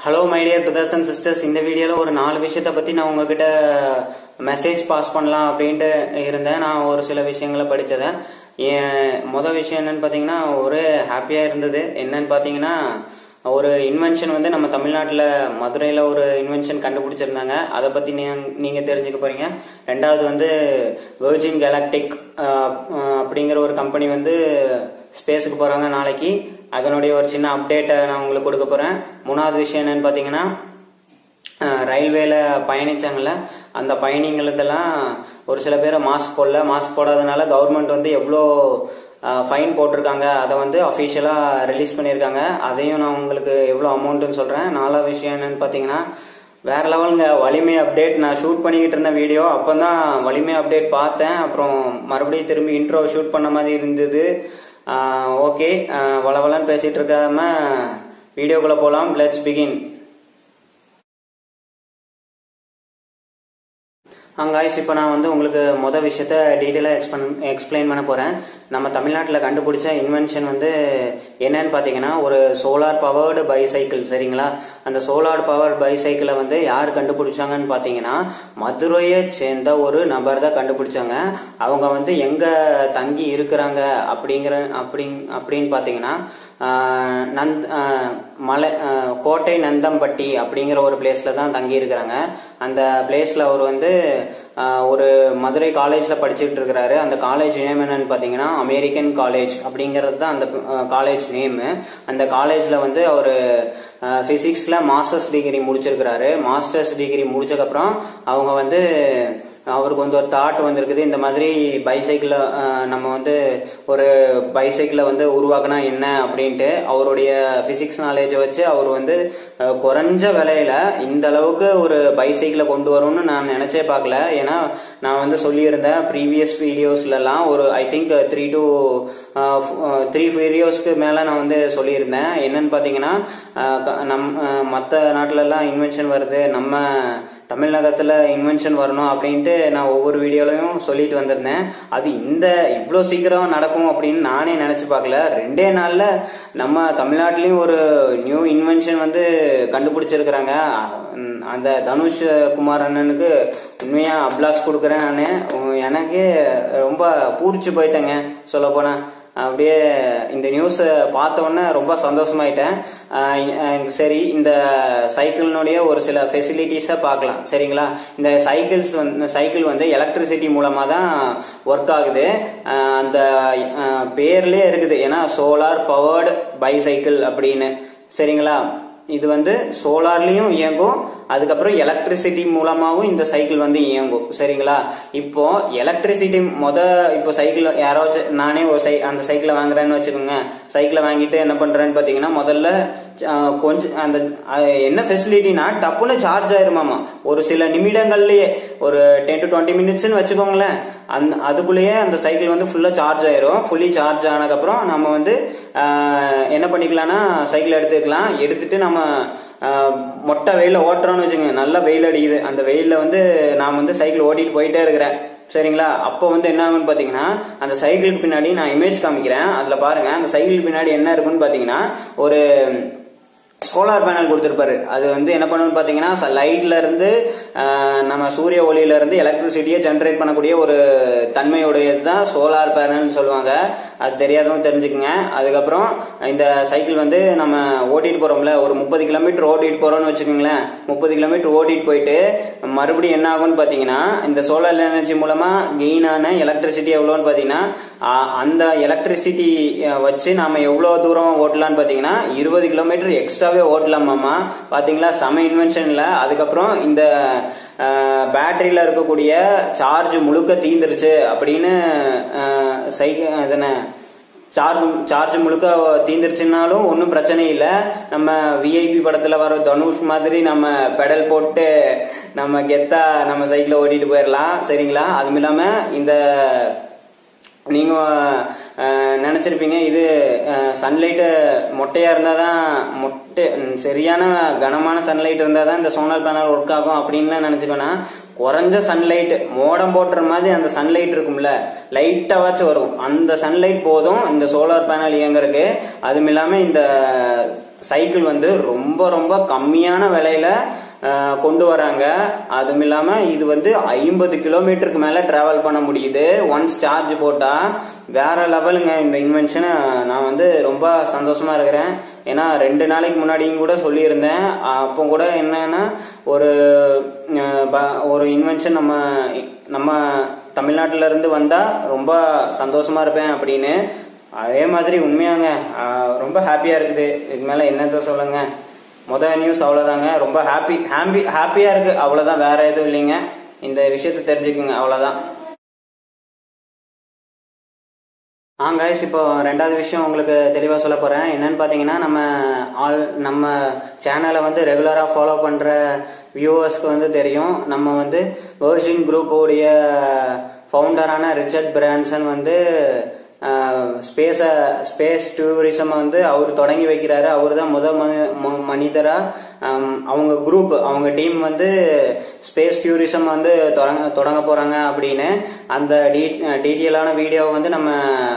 hello my dear brothers and sisters இந்த வீடியோவில் ஒரு நாலு விஷயத்தை பற்றி நான் உங்ககிட்ட மெசேஜ் பாஸ் பண்ணலாம் அப்படின்ட்டு இருந்தேன் நான் ஒரு சில விஷயங்களை படித்ததை என் மொதல் விஷயம் என்னன்னு பார்த்தீங்கன்னா ஒரு ஹாப்பியாக இருந்தது என்னன்னு பார்த்தீங்கன்னா ஒரு இன்வென்ஷன் வந்து நம்ம தமிழ்நாட்டில் மதுரையில் ஒரு இன்வென்ஷன் கண்டுபிடிச்சிருந்தாங்க அதை பற்றி நீங்கள் தெரிஞ்சுக்க போகிறீங்க ரெண்டாவது வந்து வெர்ஜின் கேலாக்டிக் அப்படிங்கிற ஒரு கம்பெனி வந்து ஸ்பேஸுக்கு போகிறாங்க நாளைக்கு அதனுடைய ஒரு சின்ன அப்டேட்டை நான் உங்களுக்கு கொடுக்க போகிறேன் மூணாவது விஷயம் என்னன்னு பார்த்தீங்கன்னா ரயில்வேல பயணிச்சாங்கல்ல அந்த பயணிகளுக்கெல்லாம் ஒரு சில பேர் மாஸ்க் போடல மாஸ்க் போடாதனால கவர்மெண்ட் வந்து எவ்வளோ ஃபைன் போட்டிருக்காங்க அதை வந்து அஃபிஷியலாக ரிலீஸ் பண்ணியிருக்காங்க அதையும் நான் உங்களுக்கு எவ்வளோ அமௌண்ட்டுன்னு சொல்கிறேன் நாலாவது விஷயம் என்னன்னு பார்த்தீங்கன்னா வேற லெவலுங்க வலிமை அப்டேட் நான் ஷூட் பண்ணிக்கிட்டு இருந்த வீடியோ அப்போ தான் வலிமை அப்டேட் பார்த்தேன் அப்புறம் மறுபடியும் திரும்பி இன்ட்ரோ ஷூட் பண்ண மாதிரி இருந்தது ஓகே வளவலன்னு பேசிட்டு இருக்காம வீடியோக்குள்ள போகலாம் லெட்ஸ் பிகின் காய்ஸ் இப்போ நான் வந்து உங்களுக்கு மொதல் விஷயத்த டீட்டெயிலாக எக்ஸ்பிளன் எக்ஸ்பிளைன் பண்ண போகிறேன் நம்ம தமிழ்நாட்டில் கண்டுபிடிச்ச இன்வென்ஷன் வந்து என்னன்னு பார்த்தீங்கன்னா ஒரு சோலார் பவர்டு பைசைக்கிள் சரிங்களா அந்த சோலார் பவர் பைசைக்கிளை வந்து யார் கண்டுபிடிச்சாங்கன்னு பார்த்தீங்கன்னா மதுரையை சேர்ந்த ஒரு நபர் தான் கண்டுபிடிச்சாங்க அவங்க வந்து எங்கே தங்கி இருக்கிறாங்க அப்படிங்கிற அப்படி அப்படின்னு பார்த்தீங்கன்னா நந்த் மலை கோட்டை நந்தம்பட்டி அப்படிங்கிற ஒரு பிளேஸ்ல தான் தங்கி இருக்கிறாங்க அந்த பிளேஸ்ல அவர் வந்து ஒரு மதுரை காலேஜ்ல படிச்சுட்டு இருக்கிறாரு அந்த காலேஜ் நேம் என்னன்னு பாத்தீங்கன்னா அமெரிக்கன் காலேஜ் அப்படிங்கிறது தான் அந்த காலேஜ் நேம் அந்த காலேஜ்ல வந்து அவர் பிசிக்ஸ்ல மாஸ்டர்ஸ் டிகிரி முடிச்சிருக்கிறாரு மாஸ்டர்ஸ் டிகிரி முடிச்சதுக்கப்புறம் அவங்க வந்து அவருக்கு வந்து ஒரு தாட் வந்திருக்குது இந்த மாதிரி பைசைக்கிளை நம்ம வந்து ஒரு பைசைக்கிளை வந்து உருவாக்கினா என்ன அப்படின்ட்டு அவருடைய பிசிக்ஸ் நாலேஜை வச்சு அவர் வந்து குறைஞ்ச விலையில இந்த அளவுக்கு ஒரு பைசைக்கிளை கொண்டு வரும்னு நான் நினைச்சே பார்க்கல ஏன்னா நான் வந்து சொல்லியிருந்தேன் ப்ரீவியஸ் வீடியோஸ்லலாம் ஒரு I think three to three வீடியோஸ்க்கு மேலே நான் வந்து சொல்லியிருந்தேன் என்னன்னு பார்த்தீங்கன்னா நம் மற்ற நாட்டிலலாம் இன்வென்ஷன் வருது நம்ம தமிழகத்தில் இன்வென்ஷன் வரணும் அப்படின்ட்டு நான் ஒவ்வொரு வீடியோலையும் சொல்லிட்டு வந்திருந்தேன் அது இந்த இவ்வளோ சீக்கிரம் நடக்கும் அப்படின்னு நானே நினச்சி பார்க்கல ரெண்டே நாளில் நம்ம தமிழ்நாட்டிலையும் ஒரு நியூ இன்வென்ஷன் வந்து கண்டுபிடிச்சிருக்கிறாங்க அந்த தனுஷ் குமார் அண்ணனுக்கு உண்மையாக அப்ளாஸ் கொடுக்குறேன் நான் எனக்கு ரொம்ப பூரிச்சு போயிட்டேங்க சொல்ல போனால் அப்படியே இந்த நியூஸை பார்த்த உடனே ரொம்ப சந்தோஷமாயிட்டேன் சரி இந்த சைக்கிளினுடைய ஒரு சில ஃபெசிலிட்டிஸை பார்க்கலாம் சரிங்களா இந்த சைக்கிள்ஸ் வந்து சைக்கிள் வந்து எலக்ட்ரிசிட்டி மூலமாக தான் ஒர்க் ஆகுது அந்த பேர்லேயே இருக்குது ஏன்னா சோலார் பவர்டு பைசைக்கிள் அப்படின்னு சரிங்களா இது வந்து சோலார்லயும் இயங்கும் அதுக்கப்புறம் எலக்ட்ரிசிட்டி மூலமாவும் இந்த சைக்கிள் வந்து இயங்கும் சரிங்களா இப்போ எலக்ட்ரிசிட்டி மொத இப்போ சைக்கிள் யாராச்சும் நானே ஒரு சை அந்த சைக்கிளை வாங்குறேன்னு வச்சுக்கோங்க சைக்கிளை வாங்கிட்டு என்ன பண்றேன்னு பாத்தீங்கன்னா முதல்ல கொஞ்சம் அந்த என்ன ஃபெசிலிட்டினா டப்புன்னு சார்ஜ் ஆயிருமாமா ஒரு சில நிமிடங்கள்லயே ஒரு டென் டு டுவெண்ட்டி மினிட்ஸ்னு வச்சுக்கோங்களேன் அந்த அதுக்குள்ளேயே அந்த சைக்கிள் வந்து ஃபுல்லா சார்ஜ் ஆயிரும் ஃபுல்லி சார்ஜ் ஆனதுக்கப்புறம் நம்ம வந்து என்ன பண்ணிக்கலாம்னா சைக்கிள் எடுத்துக்கலாம் எடுத்துட்டு நம்ம மொட்டை வெயில ஓட்டுறோம்னு வச்சுங்க நல்லா வெயில் அடிக்குது அந்த வெயில்ல வந்து நான் வந்து சைக்கிள் ஓட்டிட்டு போயிட்டே இருக்கிறேன் சரிங்களா அப்போ வந்து என்ன ஆகும்னு பாத்தீங்கன்னா அந்த சைக்கிளுக்கு பின்னாடி நான் இமேஜ் காமிக்கிறேன் அதுல பாருங்க அந்த சைக்கிளுக்கு பின்னாடி என்ன இருக்குன்னு பாத்தீங்கன்னா ஒரு சோலார் பேனல் கொடுத்துருப்பாரு அது வந்து என்ன பண்ணணும்னு பாத்தீங்கன்னா லைட்ல இருந்து நம்ம சூரிய ஒளியில இருந்து எலக்ட்ரிசிட்டியை ஜென்ரேட் பண்ணக்கூடிய ஒரு தன்மையுடையது தான் சோலார் பேனல்னு சொல்லுவாங்க அது தெரியாதவங்க தெரிஞ்சுக்குங்க அதுக்கப்புறம் இந்த சைக்கிள் வந்து நம்ம ஓட்டிட்டு போறோம்ல ஒரு முப்பது கிலோமீட்டர் ஓட்டிட்டு போறோம்னு வச்சுக்கோங்களேன் முப்பது கிலோமீட்டர் ஓட்டிட்டு போயிட்டு மறுபடியும் என்ன ஆகும்னு பாத்தீங்கன்னா இந்த சோலார் எனர்ஜி மூலமா கெயினான எலக்ட்ரிசிட்டி எவ்வளோன்னு பாத்தீங்கன்னா அந்த எலக்ட்ரிசிட்டி வச்சு நாம எவ்வளவு தூரம் ஓட்டலாம்னு பாத்தீங்கன்னா இருபது கிலோமீட்டர் எக்ஸ்ட்ராவே ஓட்டலாமாமா பாத்தீங்களா செம இன்வென்ஷன்ல அதுக்கப்புறம் இந்த பேட்டரியில இருக்கக்கூடிய சார்ஜ் முழுக்க தீந்துருச்சு அப்படின்னு சைக்கிள் இதன சார்ஜ் சார்ஜ் முழுக்க தீந்துருச்சுனாலும் ஒன்றும் பிரச்சனை இல்லை நம்ம விஐபி படத்தில் வர தனுஷ் மாதிரி நம்ம பெடல் போட்டு நம்ம கெத்தா நம்ம சைக்கிளை ஓட்டிட்டு போயிடலாம் சரிங்களா அதுவும் இல்லாமல் இந்த நீங்க அஹ், நினைச்சிருப்பீங்க இது சன்லைட்டு மொட்டையா இருந்தாதான் மொட்டை ம், சரியான கனமான சன்லைட் இருந்தால் தான் இந்த சோலார் பேனல் ஒர்க் ஆகும் அப்படின்லாம் நினைச்சுக்கோனா குறைஞ்ச சன்லைட் மோடம் போட்டுற மாதிரி அந்த சன்லைட் இருக்கும்ல லைட்டாவாச்சும் வரும் அந்த சன்லைட் போதும் இந்த சோலார் பேனல் இயங்குறதுக்கு அதுவும் இல்லாம இந்த சைக்கிள் வந்து ரொம்ப ரொம்ப கம்மியான விலையில அஹ், கொண்டு வராங்க அதுவும் இல்லாம இது வந்து ஐம்பது கிலோமீட்டருக்கு மேல டிராவல் பண்ண முடியுது ஒன்ஸ் சார்ஜ் போட்டா வேற லெவலுங்க இந்த இன்வென்ஷனை நான் வந்து ரொம்ப சந்தோஷமா இருக்கிறேன் ஏன்னா ரெண்டு நாளைக்கு முன்னாடியும் கூட சொல்லியிருந்தேன் அப்போ கூட என்னன்னா ஒரு அஹ், ப- ஒரு இன்வென்ஷன் நம்ம நம்ம தமிழ்நாட்டில இருந்து வந்தா ரொம்ப சந்தோஷமா இருப்பேன் அப்படின்னு அதே மாதிரி உண்மையாங்க அஹ், ரொம்ப ஹாப்பியா இருக்குது இதுக்கு மேல என்னத்த சொல்லுங்க முதல் நியூஸ் அவ்வளவுதாங்க ரொம்ப ஹாப்பி ஹாப்பி ஹாப்பியா இருக்கு அவ்வளவுதான் வேற எதுவும் இல்லைங்க இந்த விஷயத்தை தெரிஞ்சுக்குங்க அவ்வளவுதான் ஆ கைஸ் இப்போ ரெண்டாவது விஷயம் உங்களுக்கு தெளிவாக சொல்ல போகிறேன் என்னன்னு பார்த்தீங்கன்னா நம்ம ஆல் நம்ம சேனலை வந்து ரெகுலராக ஃபாலோ பண்ணுற வியூவர்ஸ்க்கு வந்து தெரியும் நம்ம வந்து வேர்ஜின் குரூப்போடைய ஃபவுண்டரான ரிச்சர்ட் பிரான்சன் வந்து ஸ்பேஸ ஸ்பேஸ் டூரிசம் வந்து அவர் தொடங்கி வைக்கிறாரு அவர் தான் முதல் மனி- ம- மனிதரா ஆம், அவங்க குரூப் அவங்க டீம் வந்து ஸ்பேஸ் டூரிசம் வந்து தொடங்க தொடங்க போறாங்க அப்படின்னு அந்த டீ டீட்டெயிலான வீடியோவை வந்து நம்ம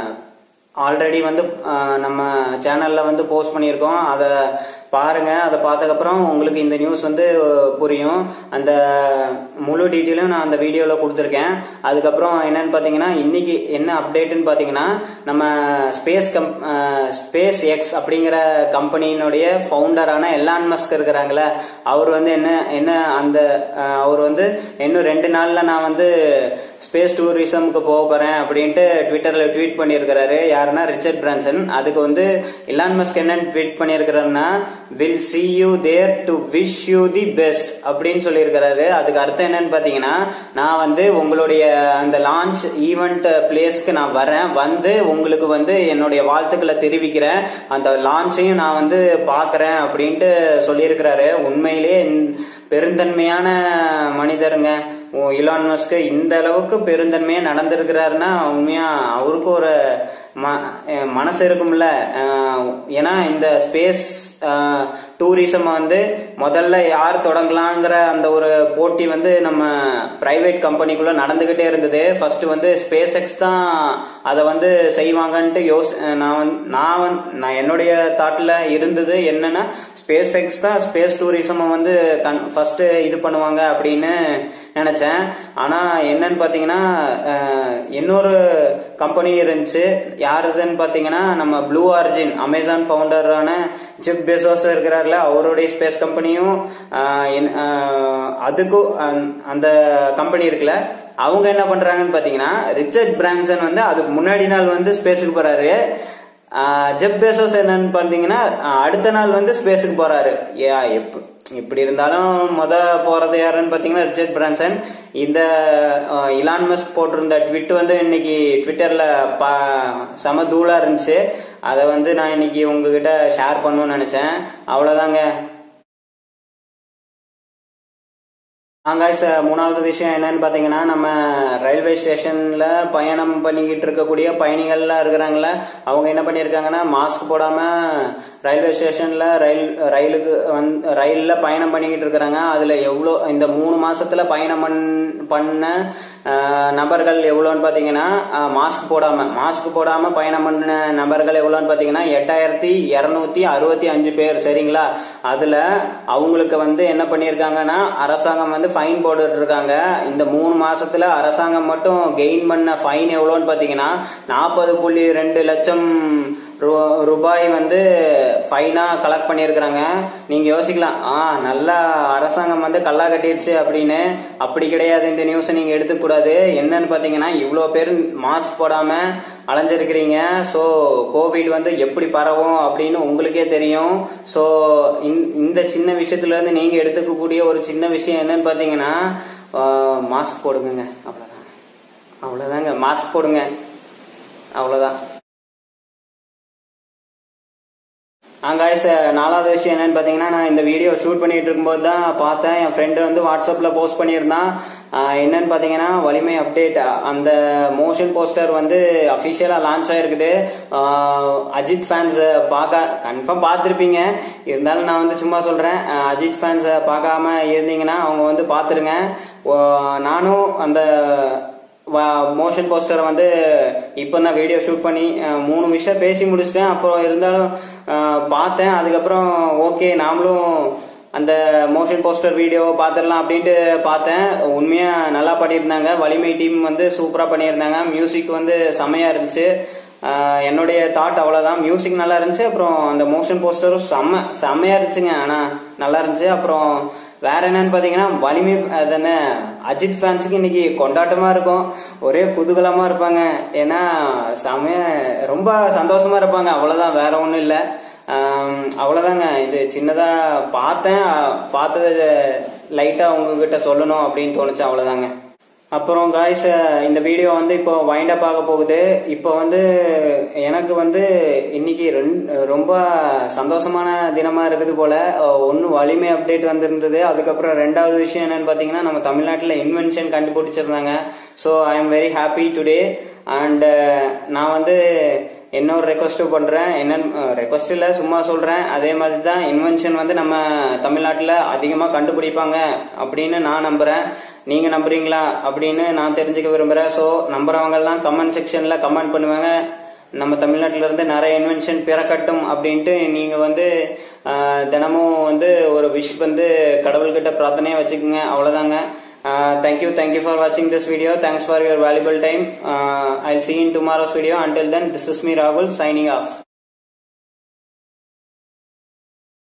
ஆல்ரெடி வந்து ஆஹ், நம்ம சேனல்ல வந்து போஸ்ட் பண்ணியிருக்கோம் அதை பாருங்க அதை பார்த்ததுக்கப்புறம் உங்களுக்கு இந்த நியூஸ் வந்து புரியும் அந்த முழு டீட்டெயிலும் நான் அந்த வீடியோவில் கொடுத்துருக்கேன் அதுக்கப்புறம் என்னன்னு பார்த்தீங்கன்னா இன்னைக்கு என்ன அப்டேட்டுன்னு பார்த்தீங்கன்னா நம்ம ஸ்பேஸ் கம் ஸ்பேஸ் எக்ஸ் அப்படிங்கிற கம்பெனியினுடைய ஃபவுண்டரான எலான் மஸ்க் இருக்கிறாங்களே அவர் வந்து என்ன என்ன அந்த ஆஹ், அவர் வந்து இன்னும் ரெண்டு நாள்ல நான் வந்து ஸ்பேஸ் டூரிசம்க்கு போக போறேன் அப்படின்ட்டு ட்விட்டர்ல ட்வீட் பண்ணியிருக்கிறாரு யாருன்னா ரிச்சர்ட் பிரான்சன் அதுக்கு வந்து இலான் மஸ்க் என்ன ட்வீட் பண்ணியிருக்கிறாருன்னா will see you there to wish you the best அப்படின்னு சொல்லியிருக்கிறாரு அதுக்கு அர்த்தம் என்னன்னு பாத்தீங்கன்னா நான் வந்து உங்களுடைய அந்த லான்ச் ஈவெண்ட் பிளேஸ்க்கு நான் வரேன் வந்து உங்களுக்கு வந்து என்னுடைய வாழ்த்துக்களை தெரிவிக்கிறேன் அந்த லான்ச்சையும் நான் வந்து பார்க்கறேன் அப்படின்ட்டு சொல்லியிருக்கிறாரு உண்மையிலேயே இந்த பெருந்தன்மையான மனிதருங்க ஓ, இலான் மஸ்க் இந்த அளவுக்கு பெருந்தன்மையா நடந்திருக்கிறாருன்னா உண்மையா அவருக்கு ஒரு ம- அஹ் மனசு இருக்கும்ல அஹ் ஏன்னா இந்த ஸ்பேஸ் டூரிசம் வந்து முதல்ல யார் தொடங்கலாங்கிற அந்த ஒரு போட்டி வந்து நம்ம பிரைவேட் கம்பெனிக்குள்ள நடந்துகிட்டே இருந்தது ஃபர்ஸ்ட் வந்து ஸ்பேஸ் எக்ஸ் தான் அதை வந்து செய்வாங்கன்ட்டு யோசி நான் வந்து நான் வந்து நான் என்னுடைய தாட்ல இருந்தது என்னன்னா ஸ்பேஸ் எக்ஸ் தான் ஸ்பேஸ் டூரிசம் வந்து ஃபர்ஸ்ட் இது பண்ணுவாங்க அப்படின்னு நினைச்சேன் ஆனா என்னன்னு பாத்தீங்கன்னா அஹ், இன்னொரு கம்பெனி இருந்துச்சு யாருதுன்னு பாத்தீங்கன்னா நம்ம ப்ளூ ஆர்ஜின் அமேசான் ஃபவுண்டரான ஜெப் பெசோஸ் இருக்கிறார்ல அவருடைய ஸ்பேஸ் கம்பெனியும் அஹ், என்- அஹ், அதுக்கும் அந்- அந்த கம்பெனி இருக்குல்ல அவங்க என்ன பண்றாங்கன்னு பாத்தீங்கன்னா ரிச்சர்ட் பிரான்சன் வந்து அதுக்கு முன்னாடி நாள் வந்து ஸ்பேஸுக்கு போறாரு ஆஹ் ஜெப் பேசோஸ் என்னன்னு பார்த்தீங்கன்னா ஆஹ் அடுத்த நாள் வந்து ஸ்பேஸுக்கு போறாரு ஏ எப்ப இப்படி இருந்தாலும் முத போறது யாருன்னு பார்த்தீங்கன்னா ரிச்சர்ட் பிரான்சன் இந்த ஆஹ் இலான் மஸ்க் போட்டிருந்த ட்விட் வந்து இன்னைக்கு ட்விட்டர்ல பா செம தூளா இருந்துச்சு அதை வந்து நான் இன்னைக்கு உங்ககிட்ட ஷேர் பண்ணணும்னு நினைச்சேன் அவ்வளவுதாங்க ஆங்காய்ஸ் மூணாவது விஷயம் என்னன்னு பாத்தீங்கன்னா நம்ம ரயில்வே ஸ்டேஷன்ல பயணம் பண்ணிக்கிட்டு இருக்கக்கூடிய பயணிகள்லாம் இருக்கிறாங்களே அவங்க என்ன பண்ணியிருக்காங்கன்னா மாஸ்க் போடாம ரயில்வே ஸ்டேஷன்ல ரயில் ரயிலுக்கு வந்து ரயில்ல பயணம் பண்ணிக்கிட்டு இருக்கிறாங்க அதுல எவ்வளோ இந்த மூணு மாசத்துல பயணம் பண்- பண்ண ஆஹ், நபர்கள் எவ்வளோன்னு பாத்தீங்கன்னா மாஸ்க் போடாம மாஸ்க் போடாம பயணம் பண்ண நபர்கள் எவ்வளோன்னு பாத்தீங்கன்னா எட்டாயிரத்தி இருநூத்தி அறுபத்தி அஞ்சு பேர் சரிங்களா அதுல அவங்களுக்கு வந்து என்ன பண்ணியிருக்காங்கன்னா அரசாங்கம் வந்து ஃபைன் போட்டுட்டு இருக்காங்க இந்த மூணு மாசத்துல அரசாங்கம் மட்டும் கெயின் பண்ண ஃபைன் எவ்வளோன்னு பாத்தீங்கன்னா நாற்பது புள்ளி ரெண்டு லட்சம் ரூ- ரூபாய் வந்து ஃபைனா கலெக்ட் பண்ணியிருக்கிறாங்க நீங்க யோசிக்கலாம் ஆ நல்லா அரசாங்கம் வந்து கல்லா கட்டிடுச்சு அப்படின்னு அப்படி கிடையாது இந்த நியூஸை நீங்க எடுத்துக்கூடாது என்னன்னு பாத்தீங்கன்னா இவ்வளோ பேர் மாஸ்க் போடாம அலைஞ்சிருக்கிறீங்க ஸோ கோவிட் வந்து எப்படி பரவும் அப்படின்னு உங்களுக்கே தெரியும் ஸோ இந்த சின்ன விஷயத்துல இருந்து நீங்க எடுத்துக்கக்கூடிய ஒரு சின்ன விஷயம் என்னன்னு பாத்தீங்கன்னா மாஸ்க் போடுங்க அவ்வளவுதான் அவ்வளவுதாங்க மாஸ்க் போடுங்க அவ்வளவுதான் காய்ஸ் நாலாவது விஷயம் என்னன்னு பார்த்தீங்கன்னா நான் இந்த வீடியோ ஷூட் பண்ணிட்டு இருக்கும்போது தான் பார்த்தேன் என் ஃப்ரெண்டு வந்து வாட்ஸ்அப்பில் போஸ்ட் பண்ணியிருந்தான் ஆஹ் என்னன்னு பார்த்தீங்கன்னா வலிமை அப்டேட் அந்த மோஷன் போஸ்டர் வந்து அஃபிஷியலாக லான்ச் ஆயிருக்குது ஆஹ் அஜித் ஃபேன்ஸ் பார்க்க கன்ஃபார்ம் பார்த்துருப்பீங்க இருந்தாலும் நான் வந்து சும்மா சொல்கிறேன் அஜித் ஃபேன்ஸை பார்க்காம இருந்தீங்கன்னா அவங்க வந்து பார்த்துருங்க ஓ- நானும் அந்த மோஷன் போஸ்டரை வந்து இப்போ தான் வீடியோ ஷூட் பண்ணி அஹ், மூணு விஷயம் பேசி முடிச்சிட்டேன் அப்புறம் இருந்தாலும் அஹ், பார்த்தேன் அதுக்கப்புறம் ஓகே நாமளும் அந்த மோஷன் போஸ்டர் வீடியோ பார்த்துடலாம் அப்படின்ட்டு பார்த்தேன் உண்மையா நல்லா பண்ணியிருந்தாங்க வலிமை டீம் வந்து சூப்பராக பண்ணியிருந்தாங்க மியூசிக் வந்து செமையா இருந்துச்சு அஹ், என்னுடைய தாட் அவ்வளோதான் மியூசிக் நல்லா இருந்துச்சு அப்புறம் அந்த மோஷன் போஸ்டரும் செம்ம செம்மையா இருந்துச்சுங்க ஆனால் நல்லா இருந்துச்சு அப்புறம் வேற என்னன்னு பாத்தீங்கன்னா வலிமை அதானே அஜித் ஃபேன்ஸுக்கு இன்னைக்கு கொண்டாட்டமா இருக்கும் ஒரே குதூகலமா இருப்பாங்க ஏன்னா செமைய ரொம்ப சந்தோஷமா இருப்பாங்க அவ்வளவுதான் வேற ஒண்ணும் இல்ல ஆம், அவ்வளவுதாங்க இது சின்னதா பார்த்தேன் பார்த்தது லைட்டா உங்ககிட்ட சொல்லணும் அப்படின்னு தோணுச்சு அவ்வளவுதாங்க அப்புறம் காய்ஸ் இந்த வீடியோ வந்து இப்போ வைண்ட் அப் ஆக போகுது இப்போ வந்து எனக்கு வந்து இன்னைக்கு ரெண்டு- ரொம்ப சந்தோஷமான தினமா இருக்குது போல ஒன்று வலிமை அப்டேட் வந்திருந்தது அதுக்கப்புறம் ரெண்டாவது விஷயம் என்னன்னு பார்த்தீங்கன்னா நம்ம தமிழ்நாட்டில் இன்வென்ஷன் கண்டுபிடிச்சிருந்தாங்க so I am very happy today and நான் வந்து இன்னொரு ரெக்வஸ்ட்டும் பண்றேன் என்னன்னு ரெக்வஸ்ட் இல்ல சும்மா சொல்றேன் அதே மாதிரி தான் இன்வென்ஷன் வந்து நம்ம தமிழ்நாட்டில் அதிகமாக கண்டுபிடிப்பாங்க அப்படின்னு நான் நம்புறேன் நீங்க நம்புறீங்களா அப்படின்னு நான் தெரிஞ்சுக்க விரும்புறேன் ஸோ நம்புறவங்க எல்லாம் கமெண்ட் செக்ஷன்ல கமெண்ட் பண்ணுவாங்க நம்ம தமிழ்நாட்டில இருந்து நிறைய இன்வென்ஷன் பிறக்கட்டும் அப்படின்ட்டு நீங்க வந்து ஆஹ், தினமும் வந்து ஒரு விஷ் வந்து கடவுள்கிட்ட பிரார்த்தனையா வச்சுக்கோங்க அவ்வளவுதாங்க thank you thank you for watching this video thanks for your valuable time uh, i'll see you in tomorrow's video until then this is me rahul signing off